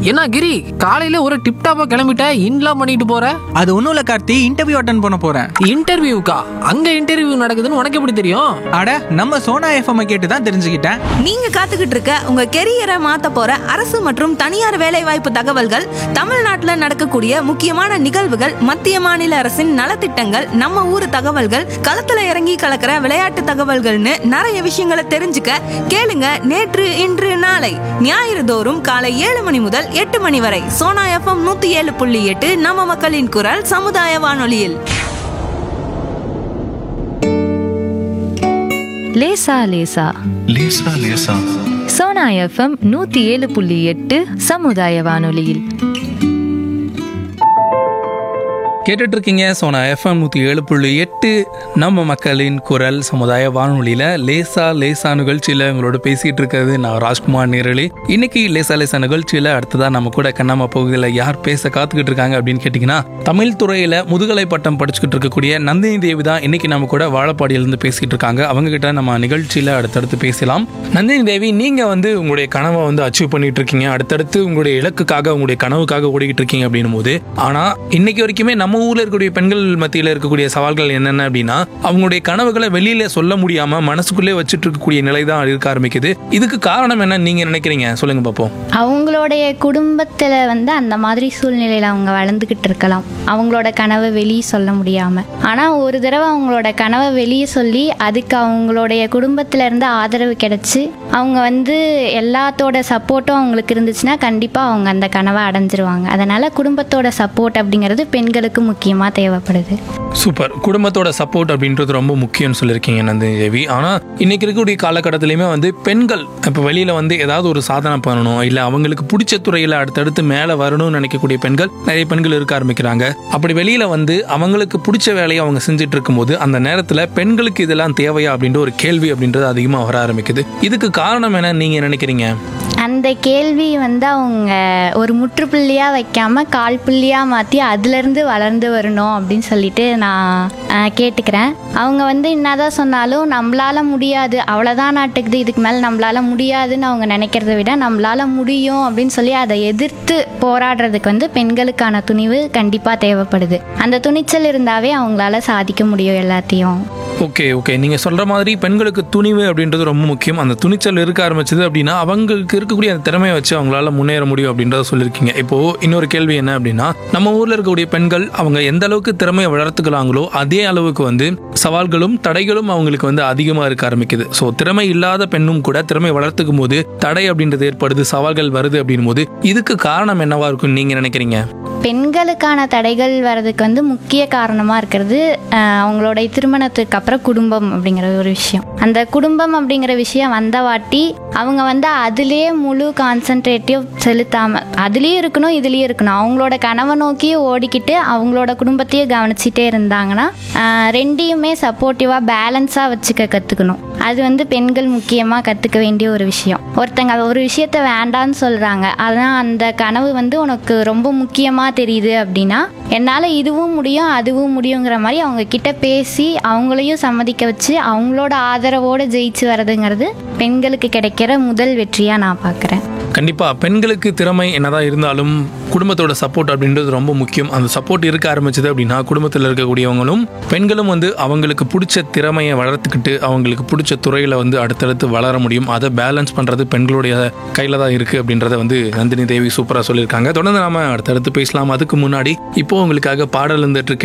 என்ன கிரி காலையில ஒரு டிப் டாப்பா கிளம்பிட்ட இன்லாம் பண்ணிட்டு போற அது ஒன்றும் இல்லை கார்த்தி இன்டர்வியூ அட்டன் பண்ண போகிறேன் இன்டர்வியூக்கா அங்க இன்டர்வியூ நடக்குதுன்னு உனக்கு எப்படி தெரியும் அட நம்ம சோனா எஃப்எம் கேட்டு தான் தெரிஞ்சுக்கிட்டேன் நீங்க காத்துக்கிட்டு இருக்க உங்க கெரியரை மாத்த போற அரசு மற்றும் தனியார் வேலைவாய்ப்பு தகவல்கள் தமிழ்நாட்டுல நடக்கக்கூடிய முக்கியமான நிகழ்வுகள் மத்திய மாநில அரசின் நலத்திட்டங்கள் நம்ம ஊர் தகவல்கள் களத்துல இறங்கி கலக்கிற விளையாட்டு தகவல்கள்னு நிறைய விஷயங்களை தெரிஞ்சுக்க கேளுங்க நேற்று இன்று நாளை ஞாயிறு தோறும் காலை ஏழு மணி முதல் எட்டு மணி வரை சோனா எஃப்எம் நூத்தி ஏழு புள்ளி எட்டு நம்ம மக்களின் குரல் சமுதாய வானொலியில் லேசா லேசா லேசா லேசா சோனா எஃப்எம் நூத்தி ஏழு புள்ளி எட்டு சமுதாய வானொலியில் கேட்டுட்டு இருக்கீங்க சோனா எஃப்எம் நூற்றி ஏழு புள்ளி எட்டு நம்ம மக்களின் குரல் சமுதாய வானொலியில் லேசா லேசா நிகழ்ச்சியில் உங்களோட பேசிகிட்டு இருக்கிறது நான் ராஜ்குமார் நேரலி இன்னைக்கு லேசா லேசா நிகழ்ச்சியில் அடுத்ததாக நம்ம கூட கண்ணாம பகுதியில் யார் பேச காத்துக்கிட்டு இருக்காங்க அப்படின்னு கேட்டிங்கன்னா தமிழ் துறையில் முதுகலை பட்டம் படிச்சுக்கிட்டு இருக்கக்கூடிய நந்தினி தேவி தான் இன்னைக்கு நம்ம கூட வாழப்பாடியிலேருந்து பேசிகிட்டு இருக்காங்க அவங்க கிட்ட நம்ம நிகழ்ச்சியில் அடுத்தடுத்து பேசலாம் நந்தினி தேவி நீங்கள் வந்து உங்களுடைய கனவை வந்து அச்சீவ் பண்ணிட்டு இருக்கீங்க அடுத்தடுத்து உங்களுடைய இலக்குக்காக உங்களுடைய கனவுக்காக ஓடிக்கிட்டு இருக்கீங்க அப்படின்னும் போது ஆனால் இன்னைக்கு வரைக்குமே நம்ம ஊர்ல இருக்கக்கூடிய பெண்கள் மத்தியில் இருக்கக்கூடிய சவால்கள் என்னென்ன அப்படின்னா அவங்களுடைய கனவுகளை வெளியில சொல்ல முடியாம மனசுக்குள்ளே வச்சுட்டு இருக்கக்கூடிய நிலை தான் இருக்க ஆரம்பிக்குது இதுக்கு காரணம் என்ன நீங்க நினைக்கிறீங்க சொல்லுங்க பார்ப்போம் அவங்களுடைய குடும்பத்தில் வந்து அந்த மாதிரி சூழ்நிலையில் அவங்க வளர்ந்துக்கிட்டு இருக்கலாம் அவங்களோட கனவை வெளியே சொல்ல முடியாமல் ஆனால் ஒரு தடவை அவங்களோட கனவை வெளியே சொல்லி அதுக்கு அவங்களுடைய குடும்பத்துல இருந்து ஆதரவு கிடைச்சி அவங்க வந்து எல்லாத்தோட சப்போர்ட்டும் அவங்களுக்கு இருந்துச்சுன்னா கண்டிப்பாக அவங்க அந்த கனவை அடைஞ்சிருவாங்க அதனால் குடும்பத்தோட சப்போர்ட் அப்படிங்கிறது பெண்களுக்கு முக்கியமாக தேவைப்படுது சூப்பர் குடும்பத்தோட சப்போர்ட் அப்படின்றது ரொம்ப முக்கியம்னு சொல்லியிருக்கீங்க நந்தினி தேவி ஆனால் இன்னைக்கு இருக்கக்கூடிய காலகட்டத்திலையுமே வந்து பெண்கள் இப்போ வெளியில் வந்து ஏதாவது ஒரு சாதனை பண்ணணும் இல்லை அவங்களுக்கு பிடிச்ச துறையில் அடுத்தடுத்து மேலே வரணும்னு நினைக்கக்கூடிய பெண்கள் நிறைய பெண்கள் இருக்க ஆரம்பிக்கிறாங்க அப்படி வெளியில் வந்து அவங்களுக்கு பிடிச்ச வேலையை அவங்க செஞ்சுட்டு இருக்கும்போது அந்த நேரத்தில் பெண்களுக்கு இதெல்லாம் தேவையா அப்படின்ற ஒரு கேள்வி அப்படின்றது அதிகமாக வர ஆரம்பிக்குது இதுக்கு காரணம் என்ன நீங்கள் நினைக்கிறீங்க அந்த கேள்வி வந்து அவங்க ஒரு முற்றுப்புள்ளியாக வைக்காம கால் புள்ளியாக மாற்றி அதுலேருந்து வளர்ந்து வரணும் அப்படின்னு சொல்லிட்டு நான் அஹ், கேட்டுக்கிறேன் அவங்க வந்து என்னதான் சொன்னாலும் நம்மளால முடியாது அவ்வளோதான் நாட்டுக்குது இதுக்கு மேலே நம்மளால முடியாதுன்னு அவங்க நினைக்கிறத விட நம்மளால முடியும் அப்படின்னு சொல்லி அதை எதிர்த்து போராடுறதுக்கு வந்து பெண்களுக்கான துணிவு கண்டிப்பாக தேவைப்படுது அந்த துணிச்சல் இருந்தாவே அவங்களால சாதிக்க முடியும் எல்லாத்தையும் ஓகே ஓகே நீங்க சொல்ற மாதிரி பெண்களுக்கு துணிவு அப்படின்றது ரொம்ப முக்கியம் அந்த துணிச்சல் இருக்க ஆரம்பிச்சது அப்படின்னா அவங்களுக்கு இருக்கக்கூடிய அந்த திறமையை வச்சு அவங்களால முன்னேற முடியும் அப்படின்றத சொல்லியிருக்கீங்க இப்போ இன்னொரு கேள்வி என்ன அப்படின்னா நம்ம ஊர்ல இருக்கக்கூடிய பெண்கள் அவங்க எந்த அளவுக்கு திறமையை வளர்த்துக்கிறாங்களோ அதே அளவுக்கு வந்து சவால்களும் தடைகளும் அவங்களுக்கு வந்து அதிகமாக இருக்க ஆரம்பிக்குது ஸோ திறமை இல்லாத பெண்ணும் கூட திறமை வளர்த்துக்கும் போது தடை அப்படின்றது ஏற்படுது சவால்கள் வருது அப்படின் போது இதுக்கு காரணம் என்னவா இருக்கும்னு நீங்க நினைக்கிறீங்க பெண்களுக்கான தடைகள் வர்றதுக்கு வந்து முக்கிய காரணமாக இருக்கிறது அஹ், அவங்களுடைய திருமணத்துக்கு அப்புறம் குடும்பம் அப்படிங்கிற ஒரு விஷயம் அந்த குடும்பம் அப்படிங்கிற விஷயம் வந்த வாட்டி அவங்க வந்து அதுலேயே முழு கான்சன்ட்ரேட்டிவ் செலுத்தாமல் அதுலேயும் இருக்கணும் இதுலேயும் இருக்கணும் அவங்களோட கனவை நோக்கி ஓடிக்கிட்டு அவங்களோட குடும்பத்தையும் கவனிச்சிட்டே இருந்தாங்கன்னா அஹ், ரெண்டையுமே சப்போர்ட்டிவாக பேலன்ஸாக வச்சுக்க கற்றுக்கணும் அது வந்து பெண்கள் முக்கியமாக கற்றுக்க வேண்டிய ஒரு விஷயம் ஒருத்தங்க ஒரு விஷயத்த வேண்டான்னு சொல்கிறாங்க ஆனால் அந்த கனவு வந்து உனக்கு ரொம்ப முக்கியமாக தெரியுது அப்படின்னா என்னால் இதுவும் முடியும் அதுவும் முடியுங்கிற மாதிரி அவங்க கிட்ட பேசி அவங்களையும் சம்மதிக்க வச்சு அவங்களோட ஆதரவோடு ஜெயிச்சு வர்றதுங்கிறது பெண்களுக்கு கிடைக்கிற முதல் வெற்றியாக நான் பார்க்குறேன் கண்டிப்பா பெண்களுக்கு திறமை என்னதான் இருந்தாலும் குடும்பத்தோட சப்போர்ட் அப்படின்றது ரொம்ப முக்கியம் அந்த சப்போர்ட் இருக்க ஆரம்பிச்சது அப்படின்னா குடும்பத்தில் இருக்கக்கூடியவங்களும் பெண்களும் வந்து அவங்களுக்கு பிடிச்ச திறமையை வளர்த்துக்கிட்டு அவங்களுக்கு பிடிச்ச துறையில வந்து அடுத்தடுத்து வளர முடியும் அதை பேலன்ஸ் பண்றது பெண்களுடைய கையில தான் இருக்கு அப்படின்றத வந்து நந்தினி தேவி சூப்பரா சொல்லியிருக்காங்க தொடர்ந்து நாம அடுத்தடுத்து பேசலாம் அதுக்கு முன்னாடி இப்போ உங்களுக்காக பாடல் இருந்துட்டு இருக்கு